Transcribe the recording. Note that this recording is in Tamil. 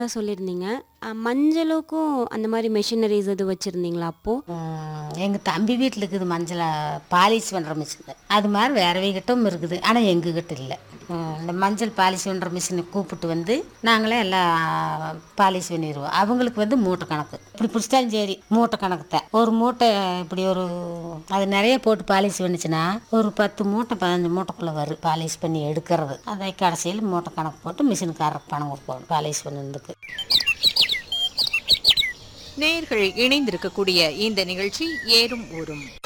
சொல்லியிருந்தீங்க அ, மஞ்சளுக்கும் அந்த மாதிரி மெஷினரிஸ் எதுவும் வச்சுருந்தீங்களா அப்போது எங்கள் தம்பி வீட்டில் இருக்குது மஞ்சளை பாலிஷ் பண்ணுற மிஷின் அது மாதிரி வேறவைகிட்டும் இருக்குது ஆனால் எங்ககிட்ட இல்லை ம், இந்த மஞ்சள் பாலிஷ் பண்ணுற மிஷினை கூப்பிட்டு வந்து நாங்களே எல்லாம் பாலிஷ் பண்ணிடுவோம் அவங்களுக்கு வந்து மூட்டை கணக்கு இப்படி பிடிச்சிட்டாலும் சரி மூட்டை கணக்கு தான் ஒரு மூட்டை இப்படி ஒரு அது நிறைய போட்டு பாலிஷ் பண்ணுச்சுன்னா ஒரு பத்து மூட்டை பதினஞ்சு மூட்டைக்குள்ளே வரும் பாலிஷ் பண்ணி எடுக்கிறது அதை கடைசியில் மூட்டை கணக்கு போட்டு மிஷினுக்காரருக்கு பணம் கொடுப்போம் பாலிஷ் பண்ணதுக்கு நேயர்கள் இணைந்திருக்கக்கூடிய இந்த நிகழ்ச்சி ஏறும் ஊரும்